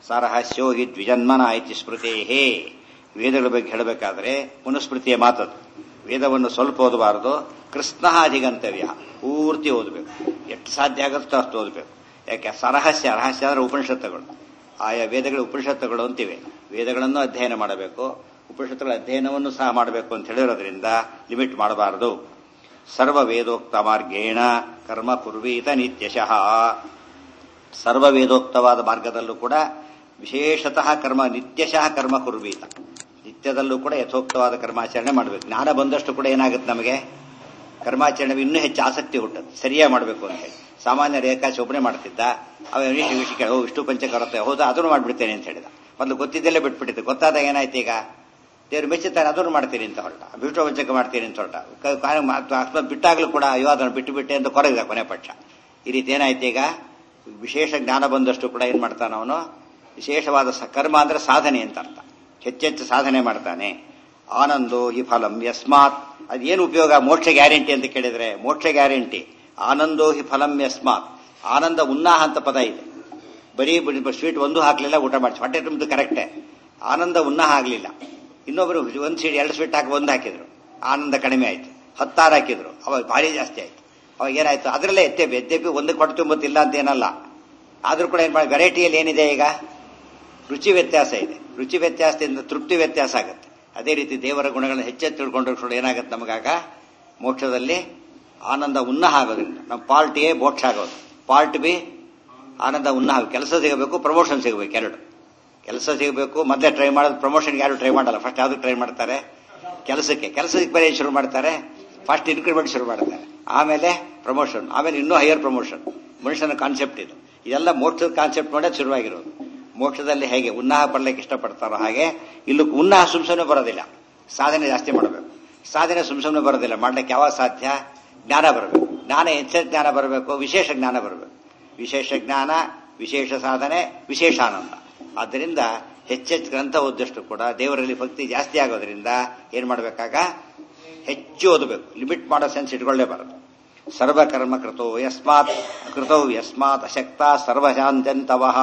ಸರಹಸ್ಯೋ ಹಿ ದ್ವಿಜನ್ಮನ ಇತಿ ಸ್ಮೃತಿ ಹೇ ವೇದಗಳ ಬಗ್ಗೆ ಹೇಳಬೇಕಾದ್ರೆ ಮನುಸ್ಮೃತಿಯ ಮಾತದು ವೇದವನ್ನು ಸ್ವಲ್ಪ ಓದಬಾರದು ಕೃಷ್ಣ ಅಧಿಗಂತವ್ಯ ಪೂರ್ತಿ ಓದಬೇಕು ಎಷ್ಟು ಸಾಧ್ಯ ಆಗುತ್ತೋ ಅಷ್ಟು ಓದಬೇಕು ಯಾಕೆ ಸರಹಸ್ಯ ರಹಸ್ಯ ಅಂದ್ರೆ ಉಪನಿಷತ್ತುಗಳು ಆಯಾ ವೇದಗಳ ಉಪನಿಷತ್ತುಗಳು ಅಂತಿವೆ ವೇದಗಳನ್ನು ಅಧ್ಯಯನ ಮಾಡಬೇಕು ಉಪನಿಷತ್ತುಗಳ ಅಧ್ಯಯನವನ್ನು ಸಹ ಮಾಡಬೇಕು ಅಂತ ಹೇಳಿರೋದ್ರಿಂದ ಲಿಮಿಟ್ ಮಾಡಬಾರದು ಸರ್ವ ವೇದೋಕ್ತ ಮಾರ್ಗೇಣ ಕರ್ಮ ಕುರ್ವೀತ ನಿತ್ಯಶಃ ಸರ್ವ ವೇದೋಕ್ತವಾದ ಮಾರ್ಗದಲ್ಲೂ ಕೂಡ ವಿಶೇಷತಃ ಕರ್ಮ ನಿತ್ಯಶಃ ಕರ್ಮ ಕುರ್ವೀತ ನಿತ್ಯದಲ್ಲೂ ಕೂಡ ಯಥೋಕ್ತವಾದ ಕರ್ಮಾಚರಣೆ ಮಾಡಬೇಕು ಜ್ಞಾನ ಬಂದಷ್ಟು ಕೂಡ ಏನಾಗುತ್ತೆ ನಮಗೆ ಕರ್ಮಾಚರಣೆ ಇನ್ನೂ ಹೆಚ್ಚು ಆಸಕ್ತಿ ಹುಟ್ಟುತ್ತೆ ಸರಿಯಾಗಿ ಮಾಡಬೇಕು ಅಂತ ಹೇಳಿ ಸಾಮಾನ್ಯ ರೇಖಾಚಿ ಒಬ್ಬನೇ ಮಾಡ್ತಿದ್ದ ಅವ ವಿಷಯ ವಿಷಯ ಓ ಇಷ್ಟು ಪಂಚಕರತ್ತೆ ಹೌದಾ ಅದನ್ನು ಮಾಡ್ಬಿಡ್ತೇನೆ ಅಂತ ಹೇಳಿದ ಮೊದಲು ಗೊತ್ತಿದ್ದಲ್ಲೇ ಬಿಟ್ಬಿಟ್ಟಿದ್ದು ಗೊತ್ತಾದಾಗ ಏನಾಯ್ತು ಈಗ ದೇವ್ರು ಮೆಚ್ಚುತ್ತಾರೆ ಅದನ್ನು ಮಾಡ್ತೀನಿ ಅಂತ ಹೊರಟ ಬಿಟ್ಟು ವಂಚಕ ಮಾಡ್ತೀನಿ ಅಂತ ಹೊರಟ ಅಕಸ್ಮಾತ್ ಬಿಟ್ಟಾಗಲೂ ಕೂಡ ಅಯ್ಯೋ ಅದನ್ನು ಬಿಟ್ಟು ಬಿಟ್ಟೆ ಅಂತ ಕೊರಗಿದ ಕೊನೆ ಪಕ್ಷ ಈ ರೀತಿ ಏನಾಯ್ತು ಈಗ ವಿಶೇಷ ಜ್ಞಾನ ಬಂದಷ್ಟು ಕೂಡ ಏನ್ ಮಾಡ್ತಾನ ಅವನು ವಿಶೇಷವಾದ ಸ- ಕರ್ಮ ಅಂದ್ರೆ ಸಾಧನೆ ಅಂತ ಅರ್ಥ ಹೆಚ್ಚೆಚ್ಚು ಸಾಧನೆ ಮಾಡ್ತಾನೆ ಆನಂದೋ ಈ ಫಲಂ ಯಸ್ಮಾತ್ ಅದೇನು ಉಪಯೋಗ ಮೋಕ್ಷ ಗ್ಯಾರಂಟಿ ಅಂತ ಕೇಳಿದ್ರೆ ಮೋಕ್ಷ ಗ್ಯಾರಂಟಿ ಆನಂದೋ ಹಿ ಫಲಂ ಯಸ್ಮಾತ್ ಆನಂದ ಉನ್ನಾಹ ಅಂತ ಪದ ಇದೆ ಬರೀ ಸ್ವೀಟ್ ಒಂದು ಹಾಕ್ಲಿಲ್ಲ ಊಟ ಮಾಡಿ ಹೊಟ್ಟೆ ತುಂಬಿದ್ದು ಕರೆಕ್ಟೇ ಆನಂದ ಉನ್ನಾಹ ಆಗ್ಲಿಲ್ಲ ಇನ್ನೊಬ್ರು ಒಂದು ಸೀಟ್ ಎರಡು ಸ್ವೀಟ್ ಹಾಕಿ ಒಂದು ಹಾಕಿದ್ರು ಆನಂದ ಕಡಿಮೆ ಆಯ್ತು ಹತ್ತಾರು ಹಾಕಿದ್ರು ಅವಾಗ ಭಾರಿ ಜಾಸ್ತಿ ಆಯ್ತು ಅವಾಗ ಏನಾಯ್ತು ಅದರಲ್ಲೇ ಎತ್ತೆಪಿ ಎತ್ತೆಪಿ ಒಂದಕ್ಕೆ ಹೊಟ್ಟೆ ತುಂಬುತ್ತಿಲ್ಲ ಅಂತ ಏನಲ್ಲ ಆದ್ರೂ ಕೂಡ ಏನ್ ಮಾಡಿ ವೆರೈಟಿಯಲ್ಲಿ ಏನಿದೆ ಈಗ ರುಚಿ ವ್ಯತ್ಯಾಸ ಇದೆ ರುಚಿ ವ್ಯತ್ಯಾಸದಿಂದ ತೃಪ್ತಿ ವ್ಯತ್ಯಾಸ ಆಗುತ್ತೆ ಅದೇ ರೀತಿ ದೇವರ ಗುಣಗಳನ್ನು ಹೆಚ್ಚೆಚ್ಚು ತಿಳ್ಕೊಂಡ್ರೆ ಕೂಡ ಏನಾಗುತ್ತೆ ನಮಗಾಗ ಮೋಕ್ಷದಲ್ಲಿ ಆನಂದ ಉನ್ನಹ ಆಗೋದ್ರಿಂದ ನಮ್ಮ ಪಾರ್ಟ್ ಎ ಮೋಕ್ಷ ಆಗೋದು ಪಾರ್ಟ್ ಬಿ ಆನಂದ ಉನ್ನಹ ಕೆಲಸ ಸಿಗಬೇಕು ಪ್ರಮೋಷನ್ ಸಿಗಬೇಕು ಎರಡು ಕೆಲಸ ಸಿಗಬೇಕು ಮೊದಲೇ ಟ್ರೈ ಮಾಡೋದು ಪ್ರಮೋಷನ್ಗೆ ಯಾರು ಟ್ರೈ ಮಾಡಲ್ಲ ಫಸ್ಟ್ ಯಾವ್ದು ಟ್ರೈ ಮಾಡ್ತಾರೆ ಕೆಲಸಕ್ಕೆ ಕೆಲಸಕ್ಕೆ ಬರೀ ಶುರು ಮಾಡ್ತಾರೆ ಫಸ್ಟ್ ಇನ್ಕ್ರಿಮೆಂಟ್ ಶುರು ಮಾಡ್ತಾರೆ ಆಮೇಲೆ ಪ್ರಮೋಷನ್ ಆಮೇಲೆ ಇನ್ನೂ ಹೈಯರ್ ಪ್ರಮೋಷನ್ ಮನುಷ್ಯನ ಕಾನ್ಸೆಪ್ಟ್ ಇದು ಇದೆಲ್ಲ ಮೋಕ್ಷದ ಕಾನ್ಸೆಪ್ಟ್ ನೋಡೇ ಶುರುವಾಗಿರೋದು ಮೋಕ್ಷದಲ್ಲಿ ಹೇಗೆ ಉನ್ನಾಹ ಪಡ್ಲಿಕ್ಕೆ ಇಷ್ಟಪಡ್ತಾರೋ ಹಾಗೆ ಇಲ್ಲೂ ಉನ್ನಾಹ ಸುಮ್ಸುಮ್ನೆ ಬರೋದಿಲ್ಲ ಸಾಧನೆ ಜಾಸ್ತಿ ಮಾಡಬೇಕು ಸಾಧನೆ ಸುಮ್ಸುಮ್ನೆ ಬರೋದಿಲ್ಲ ಮಾಡ್ಲಿಕ್ಕೆ ಯಾವಾಗ ಸಾಧ್ಯ ಜ್ಞಾನ ಬರಬೇಕು ಜ್ಞಾನ ಹೆಚ್ಚು ಜ್ಞಾನ ಬರಬೇಕು ವಿಶೇಷ ಜ್ಞಾನ ಬರಬೇಕು ವಿಶೇಷ ಜ್ಞಾನ ವಿಶೇಷ ಸಾಧನೆ ವಿಶೇಷ ಆನಂದ ಆದ್ದರಿಂದ ಹೆಚ್ಚೆಚ್ಚು ಗ್ರಂಥ ಓದಷ್ಟು ಕೂಡ ದೇವರಲ್ಲಿ ಭಕ್ತಿ ಜಾಸ್ತಿ ಆಗೋದ್ರಿಂದ ಏನ್ ಮಾಡಬೇಕಾಗ ಹೆಚ್ಚು ಓದಬೇಕು ಲಿಮಿಟ್ ಮಾಡೋ ಸೆನ್ಸ್ ಇಟ್ಕೊಳ್ಳೇಬಾರದು ಸರ್ವಕರ್ಮ ಕೃತೋ ಯಸ್ಮಾತ್ ಕೃತೌ ಯಸ್ಮಾತ್ ಅಶಕ್ತ ಸರ್ವಶಾಂತ್ಯಂತವಃ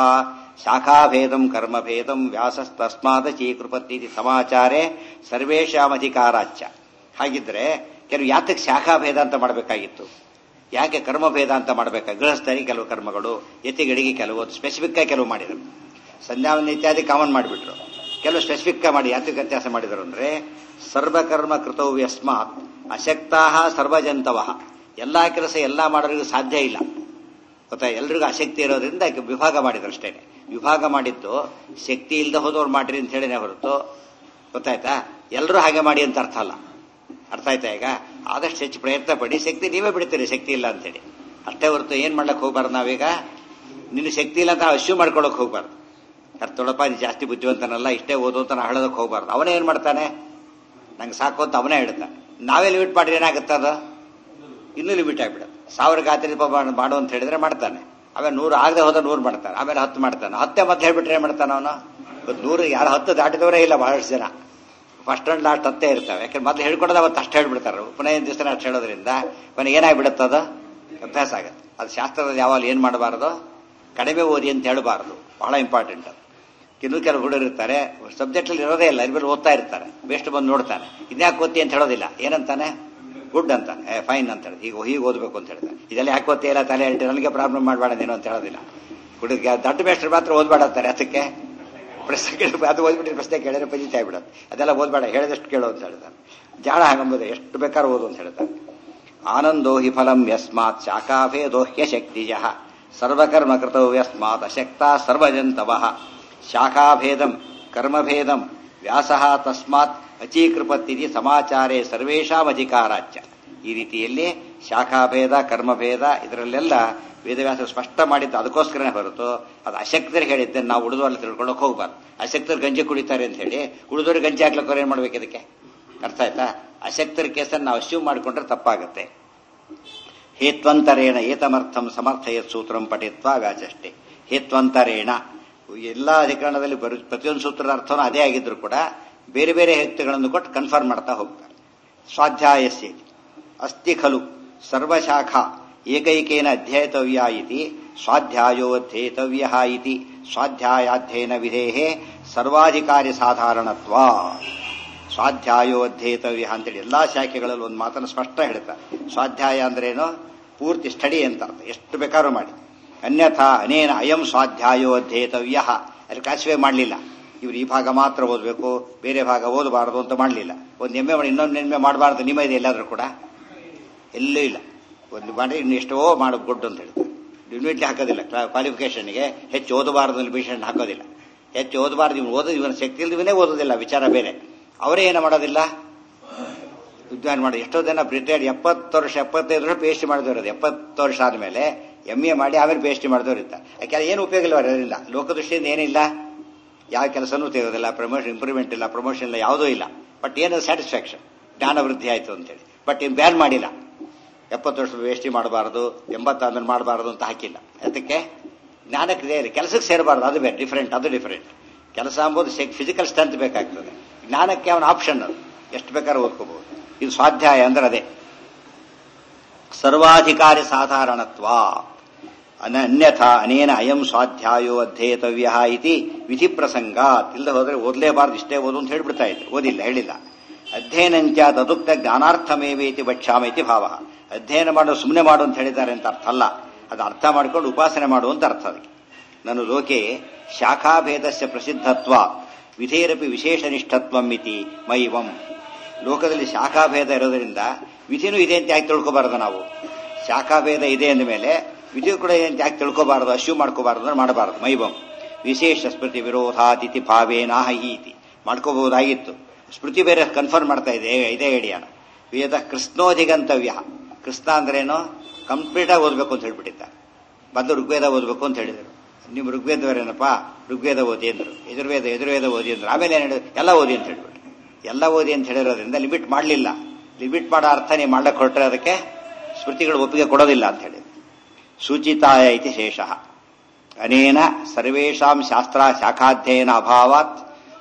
ಶಾಖಾಭೇದಂ ಕರ್ಮಭೇದಂ ವ್ಯಾಸಸ್ತಸ್ಮಾತ್ ಚೀಕೃಪತಿ ಸಮಾಚಾರೇ ಸರ್ವೇಶಾಮಧಿಕಾರಾಚ್ಯ ಹಾಗಿದ್ರೆ ಕೆಲವು ಯಾತಕ್ಕೆ ಶಾಖಾಭೇದ ಅಂತ ಮಾಡಬೇಕಾಗಿತ್ತು ಯಾಕೆ ಕರ್ಮಭೇದ ಅಂತ ಮಾಡಬೇಕಾ ಗೃಹಸ್ಥರಿಗೆ ಕೆಲವು ಕರ್ಮಗಳು ಯತಿಗಳಿಗೆ ಕೆಲವು ಸ್ಪೆಸಿಫಿಕ್ ಆಗಿ ಕೆಲವು ಮಾಡಿದರು ಸಂಧ್ಯಾವನ ಇತ್ಯಾದಿ ಕಾಮನ್ ಮಾಡಿಬಿಟ್ರು ಕೆಲವು ಸ್ಪೆಸಿಫಿಕ್ ಮಾಡಿ ಯಾತಕ್ಕೆ ವ್ಯತ್ಯಾಸ ಮಾಡಿದರು ಅಂದ್ರೆ ಸರ್ವಕರ್ಮ ಕೃತವು ಯಸ್ಮಾತ್ ಅಶಕ್ತಾ ಸರ್ವಜಂತವ ಎಲ್ಲಾ ಕೆಲಸ ಎಲ್ಲಾ ಮಾಡೋರಿಗೂ ಸಾಧ್ಯ ಇಲ್ಲ ಗೊತ್ತಾ ಎಲ್ರಿಗೂ ಆಸಕ್ತಿ ಇರೋದ್ರಿಂದ ಅದಕ್ಕೆ ವಿಭಾಗ ಮಾಡಿದ್ರು ಅಷ್ಟೇ ವಿಭಾಗ ಮಾಡಿದ್ದು ಶಕ್ತಿ ಇಲ್ಲದೆ ಹೋದವ್ರು ಮಾಡ್ರಿ ಅಂತ ಹೇಳಿನೇ ಹೊರತು ಗೊತ್ತಾಯ್ತಾ ಎಲ್ಲರೂ ಹಾಗೆ ಮಾಡಿ ಅಂತ ಅರ್ಥ ಅಲ್ಲ ಅರ್ಥ ಆಯ್ತಾ ಈಗ ಆದಷ್ಟು ಹೆಚ್ಚು ಪ್ರಯತ್ನ ಪಡಿ ಶಕ್ತಿ ನೀವೇ ಬಿಡ್ತೀರಿ ಶಕ್ತಿ ಇಲ್ಲ ಅಂತೇಳಿ ಅಷ್ಟೇ ಹೊರತು ಏನ್ ಮಾಡ್ಲಕ್ ಹೋಗ್ಬಾರ್ದು ನಾವೀಗ ನಿನ್ನ ಶಕ್ತಿ ಇಲ್ಲ ಅಂತ ಅಶ್ಯೂ ಮಾಡ್ಕೊಳಕ್ ಹೋಗ್ಬಾರ್ದು ಅರ್ಥೊಳಪ್ಪ ನೀ ಜಾಸ್ತಿ ಬುದ್ಧಿವಂತನಲ್ಲ ಇಷ್ಟೇ ಓದು ಅಂತ ನಾವು ಹೇಳೋದಕ್ಕೆ ಹೋಗ್ಬಾರ್ದು ಅವನೇ ಏನ್ ಮಾಡ್ತಾನೆ ನಂಗೆ ಸಾಕು ಅಂತ ಅವನೇ ಹೇಳ್ತಾನೆ ನಾವೇ ಲಿಮಿಟ್ ಮಾಡ್ರಿ ಏನಾಗುತ್ತೆ ಅದು ಇನ್ನೂ ಲಿಮಿಟ್ ಆಗ್ಬಿಡುತ್ತೆ ಸಾವಿರ ಗಾತ್ರಿ ರೂಪಾಯಿ ಮಾಡು ಅಂತ ಹೇಳಿದ್ರೆ ಮಾಡ್ತಾನೆ ಆಮೇಲೆ ನೂರು ಆಗದೆ ಹೋದ ನೂರು ಮಾಡ್ತಾನೆ ಆಮೇಲೆ ಹತ್ತು ಮಾಡ್ತಾನೆ ಹತ್ತೆ ಮತ್ತೆ ಹೇಳ್ಬಿಟ್ರೆ ಏನ್ ಮಾಡ್ತಾನೆ ಅವನು ಇವತ್ತು ನೂರು ಯಾರು ಹತ್ತು ದಾಟಿದವರೇ ಇಲ್ಲ ಬಹಳಷ್ಟು ಜನ ಫಸ್ಟ್ ಅಂಡ್ ಲಾಸ್ಟ್ ಹತ್ತೇ ಇರ್ತವೆ ಯಾಕಂದ್ರೆ ಮೊದಲು ಹೇಳ್ಕೊಡೋದು ಅವತ್ತು ಅಷ್ಟು ಹೇಳ್ಬಿಡ್ತಾರೆ ಪುನಃ ದಿವಸ ಅಷ್ಟು ಹೇಳೋದ್ರಿಂದ ಕೊನೆಗೆ ಏನಾಗ್ಬಿಡುತ್ತೆ ಅದು ಅಭ್ಯಾಸ ಆಗುತ್ತೆ ಅದು ಶಾಸ್ತ್ರದಲ್ಲಿ ಯಾವಾಗ ಏನ್ ಮಾಡಬಾರದು ಕಡಿಮೆ ಓದಿ ಅಂತ ಹೇಳಬಾರದು ಬಹಳ ಇಂಪಾರ್ಟೆಂಟ್ ಅದು ಇನ್ನು ಕೆಲವು ಹುಡುಗರು ಇರ್ತಾರೆ ಸಬ್ಜೆಕ್ಟ್ ಅಲ್ಲಿ ಇರೋದೇ ಇಲ್ಲ ಇದ್ರ ಓದ್ತಾ ಇರ್ತಾರೆ ಬೇಸ್ಟ್ ಬಂದು ನೋಡ್ತಾನೆ ಇದ್ಯಾಕೆ ಓದ್ತಿ ಅಂತ ಹೇಳೋದಿಲ್ಲ ಏನಂತಾನೆ ಗುಡ್ ಅಂತಾನೆ ಏ ಫೈನ್ ಅಂತ ಹೇಳಿ ಈಗ ಹೀಗೆ ಓದಬೇಕು ಅಂತ ಹೇಳ್ತಾನೆ ಇದೆಲ್ಲ ಯಾಕೆ ಓದ್ತಿ ಇಲ್ಲ ತಲೆ ಹೇಳ್ತಿ ನನಗೆ ಪ್ರಾಬ್ಲಮ್ ಮಾಡಬೇಡ ನೀನು ಅಂತ ಹೇಳೋದಿಲ್ಲ ಹುಡುಗ ದೊಡ್ಡ ಮೇಸ್ಟ್ರು ಮಾತ್ರ ಓದ್ಬೇಡ ಅಂತಾರೆ ಅದಕ್ಕೆ ಪ್ರಶ್ನೆ ಕೇಳಿ ಅದು ಓದ್ಬಿಟ್ಟು ಪ್ರಶ್ನೆ ಕೇಳಿದ್ರೆ ಪಂಜಿತ ಆಗ್ಬಿಡತ್ತೆ ಅದೆಲ್ಲ ಓದ್ಬೇಡ ಹೇಳಿದಷ್ಟು ಕೇಳು ಅಂತ ಹೇಳ್ತಾನೆ ಜಾಣ ಹಾಗಂಬುದು ಎಷ್ಟು ಬೇಕಾದ್ರೂ ಓದು ಅಂತ ಹೇಳ್ತಾನೆ ಆನಂದೋ ಹಿ ಫಲಂ ಯಸ್ಮಾತ್ ಶಾಖಾಭೇದೋ ಹ್ಯಶಕ್ತಿಜ ಸರ್ವಕರ್ಮ ಕೃತೋ ಯಸ್ಮಾತ್ ಅಶಕ್ತ ಸರ್ವಜಂತವ ಶಾಖಾಭೇದಂ ಕರ್ಮಭೇದಂ ವ್ಯಾಸ ತಸ್ಮಾತ್ ಅಚೀಕೃಪತ್ತಿಗೆ ಸಮಾಚಾರೇ ಸರ್ವೇಶಾಂ ಅಧಿಕಾರಾಚ್ಯ ಈ ರೀತಿಯಲ್ಲಿ ಶಾಖಾಭೇದ ಕರ್ಮಭೇದ ಇದರಲ್ಲೆಲ್ಲ ವೇದವ್ಯಾಸ ಸ್ಪಷ್ಟ ಮಾಡಿದ್ದು ಅದಕ್ಕೋಸ್ಕರನೇ ಹೊರತು ಅದು ಅಶಕ್ತರಿಗೆ ಹೇಳಿದ್ದೆ ನಾವು ಉಳಿದವರಲ್ಲಿ ತಿಳ್ಕೊಳ್ಳೋಕೆ ಹೋಗ್ಬಾರ್ದು ಅಶಕ್ತರು ಗಂಜಿ ಕುಡಿತಾರೆ ಅಂತ ಹೇಳಿ ಉಳಿದವರು ಗಂಜಿ ಹಾಕ್ಲಿಕ್ಕೆ ಏನ್ ಮಾಡ್ಬೇಕು ಇದಕ್ಕೆ ಅರ್ಥ ಆಯ್ತಾ ಅಶಕ್ತರ ಕೇಸನ್ನು ನಾವು ಅಶ್ಯೂಮ್ ಮಾಡಿಕೊಂಡ್ರೆ ತಪ್ಪಾಗುತ್ತೆ ಹೇತ್ವಂತರೇಣ ಏತಮರ್ಥಂ ಸಮರ್ಥಯತ್ ಸೂತ್ರಂ ಪಠಿತ್ವ ವ್ಯಾಚಷ್ಟೇ ಹೇತ್ವಂತರೇಣ ಎಲ್ಲಾ ಅಧಿಕರಣದಲ್ಲಿ ಬರು ಪ್ರತಿಯೊಂದು ಸೂತ್ರದ ಅರ್ಥನೂ ಅದೇ ಆಗಿದ್ರು ಕೂಡ ಬೇರೆ ಬೇರೆ ಹೇತುಗಳನ್ನು ಕೊಟ್ಟು ಕನ್ಫರ್ಮ್ ಮಾಡ್ತಾ ಹೋಗ್ತಾರೆ ಸ್ವಾಧ್ಯಾಯಸ್ಯ ಅಸ್ತಿ ಖಲು ಸರ್ವಶಾಖಾ ಏಕೈಕೇನ ಅಧ್ಯೇತವ್ಯ ಇತಿ ಸ್ವಾಧ್ಯಾಯೋಧ್ಯೇತವ್ಯ ಇತಿ ಸ್ವಾಧ್ಯಾಯಾಧ್ಯಯನ ವಿಧೇಹೇ ಸರ್ವಾಧಿಕಾರಿ ಸಾಧಾರಣತ್ವ ಸ್ವಾಧ್ಯಾಯೋಧ್ಯೇತವ್ಯ ಅಂತೇಳಿ ಎಲ್ಲಾ ಶಾಖೆಗಳಲ್ಲಿ ಒಂದು ಮಾತನ್ನು ಸ್ಪಷ್ಟ ಹೇಳ್ತಾರೆ ಸ್ವಾಧ್ಯಾಯ ಅಂದ್ರೇನು ಪೂರ್ತಿ ಸ್ಟಡಿ ಅಂತ ಅರ್ಥ ಎಷ್ಟು ಬೇಕಾದ್ರೂ ಮಾಡಿ ಅನ್ಯಥಾ ಅನೇನ ಅಯಂ ಸ್ವಾಧ್ಯಾಯೋಧ್ಯೇತವ್ಯ ಅಲ್ಲಿ ಕ್ಲಾಸಿಫೈ ಮಾಡಲಿಲ್ಲ ಇವ್ರು ಈ ಭಾಗ ಮಾತ್ರ ಓದಬೇಕು ಬೇರೆ ಭಾಗ ಓದಬಾರದು ಅಂತ ಮಾಡಲಿಲ್ಲ ಒಂದು ಎಮ್ಮೆ ಮಾಡಿ ಇನ್ನೊಂದು ಎಮ್ಮೆ ಮಾಡಬಾರ್ದು ನಿಮ್ಮ ಇದೆ ಎಲ್ಲಾದ್ರೂ ಕೂಡ ಎಲ್ಲೂ ಇಲ್ಲ ಒಂದು ಮಾಡಿ ಇನ್ನು ಎಷ್ಟೋ ಮಾಡ ಗುಡ್ ಅಂತ ಹೇಳ್ತಾರೆ ಯೂನಿಟ್ಲಿ ಹಾಕೋದಿಲ್ಲ ಕ್ವಾಲಿಫಿಕೇಶನ್ಗೆ ಹೆಚ್ಚು ಓದಬಾರದು ಅಲ್ಲಿ ಭೀಷಣ ಹಾಕೋದಿಲ್ಲ ಹೆಚ್ಚು ಓದಬಾರದು ಇವನು ಓದೋದು ಇವನ ಶಕ್ತಿ ಇಲ್ದಿವನೇ ಓದೋದಿಲ್ಲ ವಿಚಾರ ಬೇರೆ ಅವರೇ ಏನು ಮಾಡೋದಿಲ್ಲ ವಿದ್ವಾನ್ ಮಾಡಿ ಎಷ್ಟೋ ಜನ ರಿಟೈರ್ಡ್ ಎಪ್ಪತ್ತು ವರ್ಷ ಎಪ್ಪತ್ತೈದು ವರ್ಷ ಪಿ ಎಚ್ ಡಿ ಮಾಡಿದವರು ಎಪ್ಪತ್ತು ವರ್ಷ ಆದಮೇಲೆ ಎಂ ಎ ಮಾಡಿ ಆಮೇಲೆ ಪಿ ಎಚ್ ಡಿ ಮಾಡಿದವರು ಇರ್ತಾರೆ ಯಾಕೆ ಏನು ಉಪಯೋಗ ಇಲ್ಲ ಅವರಿಂದ ಲೋಕದೃಷ್ಟಿಯಿಂದ ಏನಿಲ್ಲ ಯಾವ ಕೆಲಸನೂ ತೆಗೆಯೋದಿಲ್ಲ ಪ್ರಮೋಷನ್ ಇಂಪ್ರೂವ್ಮೆಂಟ್ ಇಲ್ಲ ಪ್ರಮೋಷನ್ ಇಲ್ಲ ಯಾವುದೂ ಇಲ್ಲ ಬಟ್ ಏನು ಸ್ಯಾಟಿಸ್ಫ್ಯಾಕ್ಷನ್ ಜ್ಞಾನ ವೃದ್ಧಿ ಆಯಿತು ಅಂತೇಳಿ ಬಟ್ ಇನ್ನು ಬ್ಯಾನ್ ಮಾಡಿಲ್ಲ ಎಪ್ಪತ್ತು ವರ್ಷ ವೇಸ್ಟಿ ಮಾಡಬಾರದು ಎಂಬತ್ತಾದ್ಮೇಲೆ ಮಾಡಬಾರದು ಅಂತ ಹಾಕಿಲ್ಲ ಅದಕ್ಕೆ ಜ್ಞಾನಕ್ಕೆ ಇದೆ ಕೆಲಸಕ್ಕೆ ಸೇರಬಾರ್ದು ಅದು ಬೇರೆ ಡಿಫರೆಂಟ್ ಅದು ಡಿಫರೆಂಟ್ ಕೆಲಸ ಅಂಬೋದು ಫಿಸಿಕಲ್ ಸ್ಟ್ರೆಂತ್ ಬೇಕಾಗ್ತದೆ ಜ್ಞಾನಕ್ಕೆ ಅವನ ಆಪ್ಷನ್ ಅದು ಎಷ್ಟು ಬೇಕಾದ್ರೂ ಓದ್ಕೋಬಹುದು ಇದು ಸ್ವಾಧ್ಯಾಯ ಅಂದ್ರೆ ಅದೇ ಸರ್ವಾಧಿಕಾರಿ ಸಾಧಾರಣತ್ವ ಅನ್ಯಥಾ ಅನೇನ ಅಯಂ ಸ್ವಾಧ್ಯಾಯೋ ಅಧ್ಯೇತವ್ಯ ಇತಿ ವಿಧಿ ಪ್ರಸಂಗ ಇಲ್ಲದೆ ಹೋದ್ರೆ ಓದಲೇಬಾರ್ದು ಇಷ್ಟೇ ಓದು ಅಂತ ಹೇಳ್ಬಿಡ್ತಾ ಇದ್ರು ಓದಿಲ್ಲ ಹೇಳಿಲ್ಲ ಅಧ್ಯಯನಂಚ ತದುಕ್ತ ಜ್ಞಾನಾರ್ಥಮೇವೇತಿ ಬಚ್ಚಾಮೇತಿ ಭಾವ ಅಧ್ಯಯನ ಮಾಡು ಸುಮ್ಮನೆ ಮಾಡು ಅಂತ ಹೇಳಿದ್ದಾರೆ ಅಂತ ಅರ್ಥ ಅಲ್ಲ ಅದು ಅರ್ಥ ಮಾಡ್ಕೊಂಡು ಉಪಾಸನೆ ಮಾಡು ಅಂತ ಅರ್ಥ ಅದಕ್ಕೆ ನಾನು ಲೋಕೆ ಶಾಖಾಭೇದಸ್ಯ ಪ್ರಸಿದ್ಧತ್ವ ವಿಧೇರಪಿ ವಿಶೇಷ ನಿಷ್ಠತ್ವಂ ಇತಿ ಮೈವಂ ಲೋಕದಲ್ಲಿ ಶಾಖಾಭೇದ ಇರೋದ್ರಿಂದ ವಿಧಿನೂ ಇದೆ ಅಂತ ಯಾಕೆ ತಿಳ್ಕೋಬಾರದು ನಾವು ಶಾಖಾಭೇದ ಇದೆ ಅಂದ ಮೇಲೆ ವಿಧಿ ಕೂಡ ಇದೆ ಅಂತ ಯಾಕೆ ತಿಳ್ಕೋಬಾರದು ಅಶ್ಯೂ ಮಾಡ್ಕೋಬಾರದು ಮಾಡಬಾರದು ಮೈವಂ ವಿಶೇಷ ಸ್ಮೃತಿ ವಿರೋಧಾತಿಥಿ ಭಾವೇನಾಹ ಇತಿ ಮಾಡ್ಕೋಬಹುದಾಗಿತ್ತು ಸ್ಮೃತಿ ಬೇರೆ ಕನ್ಫರ್ಮ್ ಮಾಡ್ತಾ ಇದೆ ಇದೇ ಐಡಿಯಾನ ವೇದ ಕೃಷ್ಣೋಧಿಗಂತವ್ಯ ಕೃಷ್ಣ ಅಂದ್ರೇನು ಕಂಪ್ಲೀಟ್ ಆಗಿ ಓದಬೇಕು ಅಂತ ಹೇಳ್ಬಿಟ್ಟಿದ್ದ ಬಂದು ಋಗ್ವೇದ ಓದಬೇಕು ಅಂತ ಹೇಳಿದರು ನೀವು ಋಗ್ವೇದವರೇನಪ್ಪ ಋಗ್ವೇದ ಓದಿ ಅಂದ್ರು ಯಜುರ್ವೇದ ಯಜುರ್ವೇದ ಓದಿ ಅಂದ್ರು ಆಮೇಲೆ ಏನು ಹೇಳಿದ್ರು ಎಲ್ಲ ಓದಿ ಅಂತ ಹೇಳ್ಬಿಟ್ಟು ಎಲ್ಲ ಓದಿ ಅಂತ ಹೇಳಿರೋದ್ರಿಂದ ಲಿಮಿಟ್ ಮಾಡಲಿಲ್ಲ ಲಿಮಿಟ್ ಮಾಡೋ ಅರ್ಥ ನೀವು ಮಾಡಕ್ಕೆ ಹೊರಟ್ರೆ ಅದಕ್ಕೆ ಸ್ಮೃತಿಗಳು ಒಪ್ಪಿಗೆ ಕೊಡೋದಿಲ್ಲ ಅಂತ ಹೇಳಿ ಸೂಚಿತಾಯ ಇತಿ ಶೇಷ ಅನೇನ ಸರ್ವೇಷಾಂ ಶಾಸ್ತ್ರ ಶಾಖಾಧ್ಯಯನ ಅಭಾವಾತ್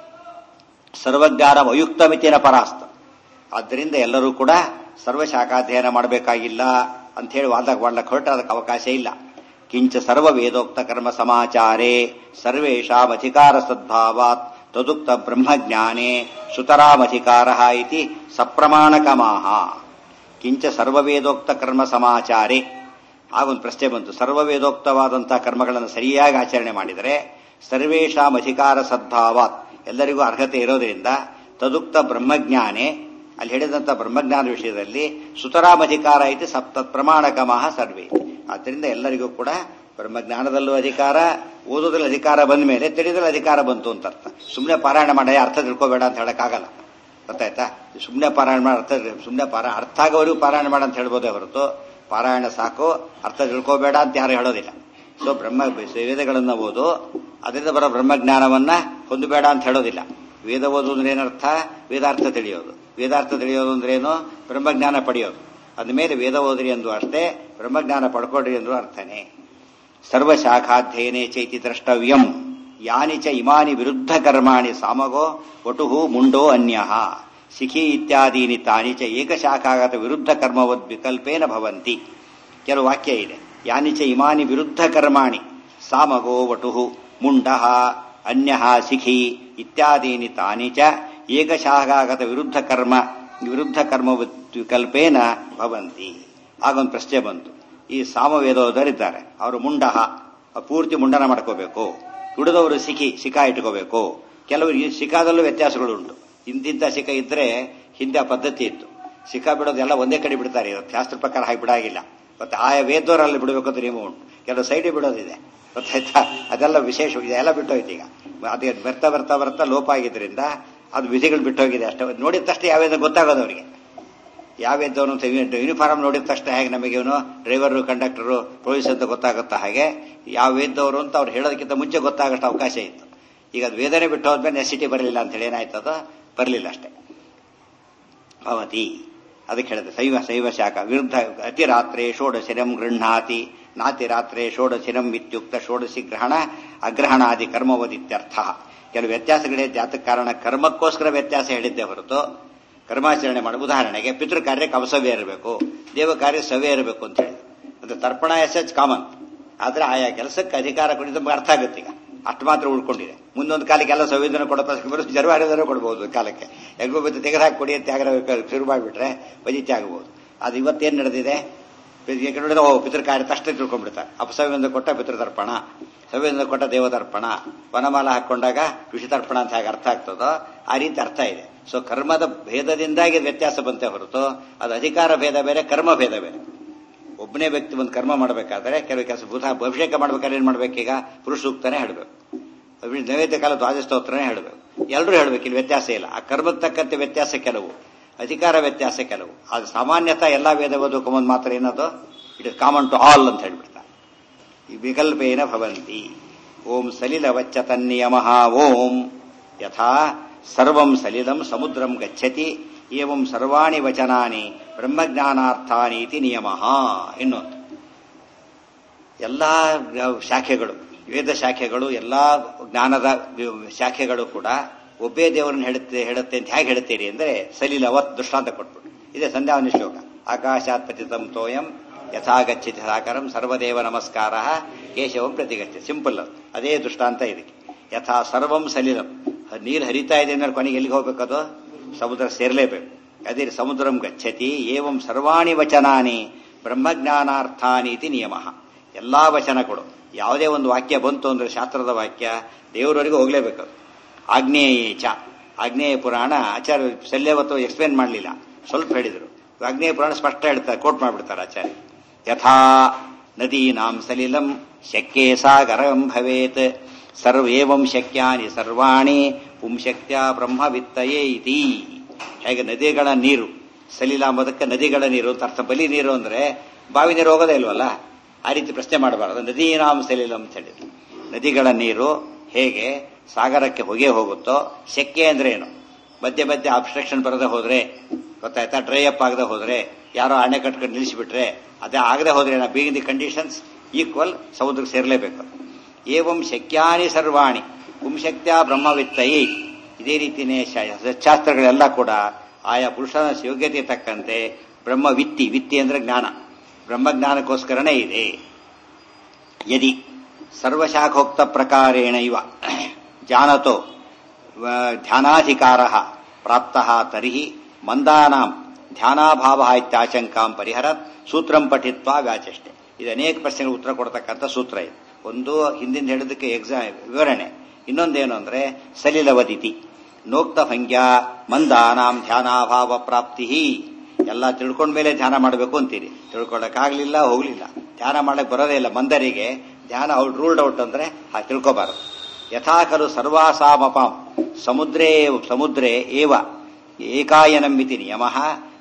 ಸರ್ವಜ್ಞಾನ ಅಯುಕ್ತಮಿತಿನ ಪರಾಸ್ತ ಆದ್ದರಿಂದ ಎಲ್ಲರೂ ಕೂಡ ಸರ್ವಶಾಖಾಧ್ಯಯನ ಮಾಡಬೇಕಾಗಿಲ್ಲ ಅಂತ ಹೇಳಿ ವಾದ ಮಾಡ್ಲಕ್ಕೆ ಹೊರಟ್ರೆ ಅದಕ್ಕೆ ಅವಕಾಶ ಇಲ್ಲ ಕಿಂಚ ಸರ್ವ ವೇದೋಕ್ತ ಕರ್ಮ ಸಮಾಚಾರೇ ಸರ್ವೇಷಾಂ ಅಧಿಕಾರ ಸದ್ಭಾವಾತ್ ತದುಕ್ತ ಬ್ರಹ್ಮಜ್ಞಾನೇ ಸುತರಾಮಧಿಕಾರ ಇತಿ ಸಪ್ರಮಾಣಕಮಾಹ ಕಿಂಚ ಸರ್ವವೇದೋಕ್ತ ಕರ್ಮ ಸಮಾಚಾರೇ ಆಗೊಂದು ಪ್ರಶ್ನೆ ಬಂತು ಸರ್ವವೇದೋಕ್ತವಾದಂತಹ ಕರ್ಮಗಳನ್ನು ಸರಿಯಾಗಿ ಆಚರಣೆ ಮಾಡಿದರೆ ಸರ್ವೇಷಾಂ ಅಧಿಕಾರ ಸದ್ಭಾವಾತ್ ಎಲ್ಲರಿಗೂ ಅರ್ಹತೆ ಇರೋದ್ರಿಂದ ತದುಕ್ತ ಬ್ರಹ್ಮಜ್ಞಾನೇ ಅಲ್ಲಿ ಹೇಳಿದಂತ ಬ್ರಹ್ಮಜ್ಞಾನ ವಿಷಯದಲ್ಲಿ ಸುತರಾಮಧಿಕಾರ ಐತಿ ಸಪ್ತ ಪ್ರಮಾಣಕಮಃ ಸರ್ವೇ ಆದ್ದರಿಂದ ಎಲ್ಲರಿಗೂ ಕೂಡ ಬ್ರಹ್ಮಜ್ಞಾನದಲ್ಲೂ ಅಧಿಕಾರ ಓದೋದ್ರಲ್ಲಿ ಅಧಿಕಾರ ಬಂದ ಮೇಲೆ ತಿಳಿದ್ರಲ್ಲಿ ಅಧಿಕಾರ ಬಂತು ಅಂತ ಅರ್ಥ ಸುಮ್ಮನೆ ಪಾರಾಯಣ ಮಾಡಿ ಅರ್ಥ ತಿಳ್ಕೋಬೇಡ ಅಂತ ಹೇಳಕ್ಕಾಗಲ್ಲ ಗೊತ್ತಾಯ್ತಾ ಸುಮ್ಮನೆ ಪಾರಾಯಣ ಮಾಡಿ ಅರ್ಥ ಸುಮ್ಮನೆ ಪಾರ ಅರ್ಥ ಆಗೋವರೆಗೂ ಪಾರಾಯಣ ಮಾಡ ಅಂತ ಹೇಳ್ಬೋದೇ ಹೊರತು ಪಾರಾಯಣ ಸಾಕು ಅರ್ಥ ತಿಳ್ಕೋಬೇಡ ಅಂತ ಯಾರು ಹೇಳೋದಿಲ್ಲ ಸೊ ಬ್ರಹ್ಮ ವೇದಗಳನ್ನು ಓದು ಅದರಿಂದ ಬರೋ ಬ್ರಹ್ಮಜ್ಞಾನವನ್ನ ಹೊಂದಬೇಡ ಅಂತ ಹೇಳೋದಿಲ್ಲ ವೇದ ಓದು ಅಂದ್ರೆ ಏನರ್ಥ ವೇದಾರ್ಥ ತಿಳಿಯೋದು ವೇದಾರ್ಥ ತಿಳಿಯೋದು ಅಂದ್ರೇನು ಬ್ರಹ್ಮಜ್ಞಾನ ಪಡೆಯೋದು ಅಂದಮೇಲೆ ವೇದ ಓದ್ರಿ ಎಂದು ಅಷ್ಟೇ ಬ್ರಹ್ಮಜ್ಞಾನ ಪಡ್ಕೊಡ್ರಿ ಎಂದು ಅರ್ಥನೇ ಸರ್ವಶಾಖಾಧ್ಯಯನೆ ಚೈತಿ ದ್ರಷ್ಟವ್ಯಂ ಯಾನಿ ಚ ಇಮಾನಿ ವಿರುದ್ಧ ಕರ್ಮಾಣಿ ಸಾಮಗೋ ವಟುಹು ಮುಂಡೋ ಅನ್ಯ ಶಿಖಿ ಇತ್ಯಾದೀನಿ ತಾನಿ ಚ ಏಕಶಾಖಾಗತ ವಿರುದ್ಧ ಕರ್ಮವದ್ ವಿಕಲ್ಪೇನ ಭವಂತಿ ಕೆಲವು ವಾಕ್ಯ ಇದೆ ಯಾನಿ ಚ ಇಮಾನಿ ವಿರುದ್ಧ ಕರ್ಮಾಣಿ ಸಾಮಗೋ ವಟುಹು ಮುಂಡ ಅನ್ಯ ಶಿಖಿ ಇತ್ಯಾದೀನಿ ತಾನಿ ಚ ಏಕಶಾಖಾಗತ ವಿರುದ್ಧ ಕರ್ಮ ವಿರುದ್ಧ ಕರ್ಮ ವಿಕಲ್ಪೇನ ಭವಂತಿ ಆಗೊಂದು ಪ್ರಶ್ನೆ ಬಂತು ಈ ಸಾಮವೇದೋದರಿದ್ದಾರೆ ಅವರು ಮುಂಡಹ ಪೂರ್ತಿ ಮುಂಡನ ಮಾಡ್ಕೋಬೇಕು ಉಳಿದವರು ಸಿಖಿ ಶಿಖಾ ಇಟ್ಕೋಬೇಕು ಕೆಲವರು ಈ ಶಿಖಾದಲ್ಲೂ ವ್ಯತ್ಯಾಸಗಳು ಉಂಟು ಇಂತಿಂತ ಶಿಖ ಇದ್ರೆ ಹಿಂದೆ ಆ ಪದ್ಧತಿ ಇತ್ತು ಶಿಖಾ ಬಿಡೋದೆಲ್ಲ ಒಂದೇ ಕಡೆ ಬಿಡ್ತಾರೆ ಶಾಸ್ತ್ರ ಪ್ರಕಾರ ಹಾಗೆ ಬಿಡಾಗಿಲ್ಲ ಮತ್ತೆ ಆಯಾ ವೇದವರಲ್ಲಿ ಬಿಡಬೇಕು ಅಂತ ನಿಯಮ ಉಂಟು ಕೆಲವು ಸೈಡಿಗೆ ಬಿಡೋದಿದೆ ಗೊತ್ತಾಯ್ತಾ ಅದೆಲ್ಲ ವಿಶೇಷ ಎಲ್ಲ ಬಿಟ್ಟೋಯ್ತು ಈಗ ಅದೇ ಬರ್ತಾ ಬರ್ತಾ ಬರ್ತಾ ಲೋಪ ಆಗಿದ್ರಿಂದ ಅದು ವಿಧಿಗಳು ಬಿಟ್ಟೋಗಿದೆ ಅಷ್ಟೇ ನೋಡಿದ ತಕ್ಷಣ ಯಾವ್ಯಾವ ಗೊತ್ತಾಗೋದು ಅವರಿಗೆ ಯಾವ್ಯಾವ್ದವನು ಅಂತ ಯೂನಿಫಾರ್ಮ್ ನೋಡಿದ ತಕ್ಷಣ ಹೇಗೆ ನಮಗೆ ಇವನು ಡ್ರೈವರು ಕಂಡಕ್ಟರು ಪೊಲೀಸ್ ಅಂತ ಗೊತ್ತಾಗುತ್ತಾ ಹಾಗೆ ಯಾವ ವೇದವರು ಅಂತ ಅವ್ರು ಹೇಳೋದಕ್ಕಿಂತ ಮುಂಚೆ ಗೊತ್ತಾಗಷ್ಟು ಅವಕಾಶ ಇತ್ತು ಈಗ ಅದು ವೇದನೆ ಬಿಟ್ಟು ಹೋದ್ಮೇಲೆ ನೆಸಿಟಿ ಬರಲಿಲ್ಲ ಅಂತ ಹೇಳಿ ಏನಾಯ್ತದ ಬರಲಿಲ್ಲ ಅಷ್ಟೇ ಭವತಿ ಅದಕ್ಕೆ ಹೇಳಿದೆ ಶೈವ ಶೈವ ಶಾಖ ವಿರುದ್ಧ ಅತಿರಾತ್ರೆ ಷೋಡಶಿರಂ ಗೃಹಾತಿ ನಾತಿರಾತ್ರೆ ಷೋಡಶಿರಂ ಇತ್ಯುಕ್ತ ಷೋಡಶಿ ಗ್ರಹಣ ಅಗ್ರಹಣಾದಿ ಕರ್ಮವದಿತ್ಯರ್ಥ ಕೆಲವು ವ್ಯತ್ಯಾಸಗಳೇ ಜಾತಕ ಕಾರಣ ಕರ್ಮಕ್ಕೋಸ್ಕರ ವ್ಯತ್ಯಾಸ ಹೇಳಿದ್ದೆ ಹೊರತು ಕರ್ಮಾಚರಣೆ ಮಾಡಿ ಉದಾಹರಣೆಗೆ ಪಿತೃ ಕಾರ್ಯಕ್ಕೆ ಅವಸವ್ಯ ಇರಬೇಕು ದೇವ ಕಾರ್ಯ ಸವ್ಯ ಇರಬೇಕು ಅಂತ ಹೇಳಿ ಅದು ತರ್ಪಣ ಎಸ್ ಎಚ್ ಕಾಮನ್ ಆದ್ರೆ ಆಯಾ ಕೆಲಸಕ್ಕೆ ಅಧಿಕಾರ ಕೊಡಿ ನಮ್ಗೆ ಅರ್ಥ ಆಗುತ್ತೆ ಈಗ ಅಷ್ಟು ಮಾತ್ರ ಉಳ್ಕೊಂಡಿದೆ ಮುಂದೊಂದು ಕಾಲಕ್ಕೆ ಎಲ್ಲ ಸಂವಿಧಾನ ಕೊಡೋ ಪ್ರಶ್ನೆ ಬರೋದು ಜರ್ವಾಡಿದಾರು ಕೊಡ್ಬೋದು ಕಾಲಕ್ಕೆ ಎಲ್ಗೂ ಬಿದ್ದು ತೆಗೆದಾಕಿ ಕೊಡಿ ಅಂತ ಆಗ್ರಹ ಶುರು ಮಾಡಿಬಿಟ್ರೆ ವಜಿತಿ ಆಗಬಹುದು ಅದು ಇವತ್ತೇನು ನಡೆದಿದೆ ನೋಡಿದ್ರೆ ಓ ಪಿತೃಕಾರ್ಯ ತಕ್ಷಣ ತಿಳ್ಕೊಂಡ್ಬಿಡ್ತಾರೆ ಅಪಸವ್ಯದಿಂದ ಕೊಟ್ಟ ಪಿತೃತರ್ಪಣ ಸವ್ಯದಿಂದ ಕೊಟ್ಟ ದೇವತರ್ಪಣ ವನಮಾಲ ಹಾಕೊಂಡಾಗ ಋಷಿತರ್ಪಣ ಅಂತ ಹೇಗೆ ಅರ್ಥ ಆಗ್ತದೋ ಆ ರೀತಿ ಅರ್ಥ ಇದೆ ಸೊ ಕರ್ಮದ ಭೇದದಿಂದಾಗಿ ವ್ಯತ್ಯಾಸ ಬಂತೆ ಹೊರತು ಅದು ಅಧಿಕಾರ ಭೇದ ಬೇರೆ ಕರ್ಮ ಭೇದ ಬೇರೆ ಒಬ್ಬನೇ ವ್ಯಕ್ತಿ ಒಂದು ಕರ್ಮ ಮಾಡಬೇಕಾದ್ರೆ ಕೆಲವು ಕೆಲಸ ಭೂತ ಅಭಿಷೇಕ ಮಾಡ್ಬೇಕಾದ್ರೆ ಏನ್ ಮಾಡ್ಬೇಕೀಗ ಪುರುಷ ಸೂಕ್ತನೇ ಹೇಳಬೇಕು ನೈವೇದ್ಯ ಕಾಲ ದ್ವಾದಸ್ತೋತ್ರನೇ ಹೇಳಬೇಕು ಎಲ್ಲರೂ ಹೇಳಬೇಕು ಇಲ್ಲಿ ವ್ಯತ್ಯಾಸ ಇಲ್ಲ ಆ ಕರ್ಮಕ್ಕೆ ತಕ್ಕಂತೆ ವ್ಯತ್ಯಾಸ ಕೆಲವು ಅಧಿಕಾರ ವ್ಯತ್ಯಾಸ ಕೆಲವು ಅದು ಸಾಮಾನ್ಯತಃ ಎಲ್ಲಾ ವೇದ ಓದೋಕೊಂಬಂದು ಮಾತ್ರ ಏನದು it is common to all ಅಂತ ಹೇಳ್ಬಿಡ್ತಾರೆ ಈ ವಿಕಲ್ಪೇನ ಭವಂತಿ ಓಂ ಸಲಿಲ ವಚ್ಚ ತನ್ನಿಯಮ ಓಂ ಯಥಾ ಸರ್ವಂ ಸಲಿಲಂ ಸಮುದ್ರಂ ಗಚ್ಚತಿ ಏವಂ ಸರ್ವಾಣಿ ವಚನಾನಿ ಬ್ರಹ್ಮಜ್ಞಾನಾರ್ಥಾನಿ ಇತಿ ನಿಯಮ ಇನ್ನೊಂದು ಎಲ್ಲಾ ಶಾಖೆಗಳು ವೇದ ಶಾಖೆಗಳು ಎಲ್ಲಾ ಜ್ಞಾನದ ಶಾಖೆಗಳು ಕೂಡ ಒಬ್ಬೇ ದೇವರನ್ನು ಹೇಳುತ್ತೆ ಹೇಳುತ್ತೆ ಅಂತ ಹೇಗೆ ಹೇಳ್ತೀರಿ ಅಂದ್ರೆ ಸಲಿಲ ಅವತ್ ದೃಷ್ಟಾಂತ ಕೊಟ್ಬಿಟ್ಟು ಇದೆ ಸಂಧ್ಯಾವನಿ ಶ್ಲೋಕ ಆಕಾಶಾತ್ ಪತಿತಂ ತೋಯಂ ಯಥಾಗಚ್ಛಿತ ಸಾಕರಂ ಸರ್ವದೇವ ನಮಸ್ಕಾರ ಕೇಶವಂ ಪ್ರತಿಗಚ್ಚ ಸಿಂಪಲ್ ಅದು ಅದೇ ದೃಷ್ಟಾಂತ ಇದಕ್ಕೆ ಯಥಾ ಸರ್ವಂ ಸಲಿಲಂ ನೀರು ಹರಿತಾ ಇದೆ ಅಂದ್ರೆ ಕೊನೆಗೆ ಎಲ್ಲಿಗೆ ಹೋಗ್ಬೇಕದು ಸಮುದ್ರ ಸೇರಲೇಬೇಕು ಅದೇ ಸಮುದ್ರಂ ಗಚ್ಚತಿ ಏವಂ ಸರ್ವಾಣಿ ವಚನಾನಿ ಬ್ರಹ್ಮಜ್ಞಾನಾರ್ಥಾನಿ ಇತಿ ನಿಯಮ ಎಲ್ಲಾ ವಚನಗಳು ಯಾವುದೇ ಒಂದು ವಾಕ್ಯ ಬಂತು ಅಂದ್ರೆ ಶಾಸ್ತ್ರದ ವಾಕ್ಯ ದೇವರವರೆಗೆ ಹೋಗ್ಲೇಬೇಕು ಆಗ್ನೇಯೇಚ ಆಗ್ನೇಯ ಪುರಾಣ ಆಚಾರ್ಯ ಶಲ್ಯವತ್ತು ಎಕ್ಸ್ಪ್ಲೇನ್ ಮಾಡಲಿಲ್ಲ ಸ್ವಲ್ಪ ಹೇಳಿದ್ರು ಆಗ್ನೇಯ ಪುರಾಣ ಸ್ಪಷ್ಟ ಹೇಳ್ತಾರೆ ಕೋಟ್ ಮಾಡ್ಬಿಡ್ತಾರೆ ಆಚಾರ್ಯ ಯಥಾ ನದೀನಾಂ ಸಲಿಲಂ ಶಕ್ಯೇ ಸಾಗರಂ ಭವೇತ್ ಸರ್ವೇವಂ ಶಕ್ಯಾನಿ ಸರ್ವಾಣಿ ಪುಂಶಕ್ತ್ಯ ಬ್ರಹ್ಮವಿತ್ತಯೇ ಇತಿ ಹೇಗೆ ನದಿಗಳ ನೀರು ಸಲಿಲ ಅಂಬೋದಕ್ಕೆ ನದಿಗಳ ನೀರು ಅಂತ ಅರ್ಥ ಬಲಿ ನೀರು ಅಂದ್ರೆ ಬಾವಿ ನೀರು ಹೋಗೋದೇ ಇಲ್ವಲ್ಲ ಆ ರೀತಿ ಪ್ರಶ್ನೆ ಮಾಡಬಾರದು ನದೀನಾಂ ಸಲಿಲಂ ಅಂತ ಹೇಳಿದ್ರು ನದಿಗಳ ನೀರು ಹೇಗೆ ಸಾಗರಕ್ಕೆ ಹೊಗೆ ಹೋಗುತ್ತೋ ಶೆಕೆ ಅಂದ್ರೆ ಏನು ಮಧ್ಯೆ ಮಧ್ಯೆ ಅಬ್ಸ್ಟ್ರಕ್ಷನ್ ಬರದೆ ಹೋದ್ರೆ ಗೊತ್ತಾಯ್ತಾ ಡ್ರೈ ಅಪ್ ಆಗದೆ ಹೋದ್ರೆ ಯಾರೋ ಅಣೆ ಕಟ್ಕೊಂಡು ನಿಲ್ಲಿಸಿಬಿಟ್ರೆ ಅದೇ ಆಗದೆ ಹೋದ್ರೆ ನಾ ಬೀಗಿಂಗ್ ದಿ ಕಂಡೀಷನ್ಸ್ ಈಕ್ವಲ್ ಸಮುದ್ರಕ್ಕೆ ಸೇರಲೇಬೇಕು ಏವಂ ಶಕ್ಯಾನಿ ಸರ್ವಾಣಿ ಪುಂಶಕ್ತ್ಯ ಬ್ರಹ್ಮವಿತ್ತಯಿ ಇದೇ ರೀತಿನೇ ಶಾಸ್ತ್ರಗಳೆಲ್ಲ ಕೂಡ ಆಯಾ ಪುರುಷನ ಯೋಗ್ಯತೆ ತಕ್ಕಂತೆ ಬ್ರಹ್ಮವಿತ್ತಿ ವಿತ್ತಿ ಅಂದ್ರೆ ಜ್ಞಾನ ಬ್ರಹ್ಮಜ್ಞಾನಕ್ಕೋಸ್ಕರನೇ ಇದೆ ಯದಿ ಸರ್ವಶಾಖೋಕ್ತ ಪ್ರಕಾರೇಣ ಇವ ಜಾನತೋ ಧ್ಯಾನಾಧಿಕಾರ ಪ್ರಾಪ್ತ ತರ್ಹಿ ಮಂದಾನಾಂ ಧ್ಯಾನಾಭಾವ ಇತ್ಯಾಶಂಕಾಂ ಪರಿಹರತ್ ಸೂತ್ರಂ ಪಠಿತ್ವ ವ್ಯಾಚಷ್ಟೆ ಇದು ಅನೇಕ ಪ್ರಶ್ನೆಗಳು ಉತ್ತರ ಕೊಡ್ತಕ್ಕಂಥ ಸೂತ್ರ ಇದು ಒಂದು ಹಿಂದಿನ ಹೇಳಿದಕ್ಕೆ ಎಕ್ಸಾಮ್ ವಿವರಣೆ ಇನ್ನೊಂದೇನು ಅಂದ್ರೆ ಸಲಿಲವದಿತಿ ನೋಕ್ತ ಭಂಗ್ಯ ಮಂದಾನಾಂ ಧ್ಯಾನಾಭಾವ ಪ್ರಾಪ್ತಿ ಎಲ್ಲ ತಿಳ್ಕೊಂಡ ಮೇಲೆ ಧ್ಯಾನ ಮಾಡಬೇಕು ಅಂತೀರಿ ತಿಳ್ಕೊಳ್ಳಕ್ಕಾಗ್ಲಿಲ್ಲ ಹೋಗ್ಲಿಲ್ಲ ಧ್ಯಾನ ಮಾಡಕ್ ಬರೋದೇ ಇಲ್ಲ ಮಂದರಿಗೆ ಧ್ಯಾನ ಔಟ್ ರೂಲ್ಡ್ ಔಟ್ ಅಂದ್ರೆ ಹಾ ತಿಳ್ಕೋಬಾರದು ಯಥಾ ಖಲು ಸರ್ವಾಸಾಮಪಾಂ ಸಮುದ್ರೇ ಸಮುದ್ರೇ ಏವ ಏಕಾಯನಂ ಇತಿ ನಿಯಮ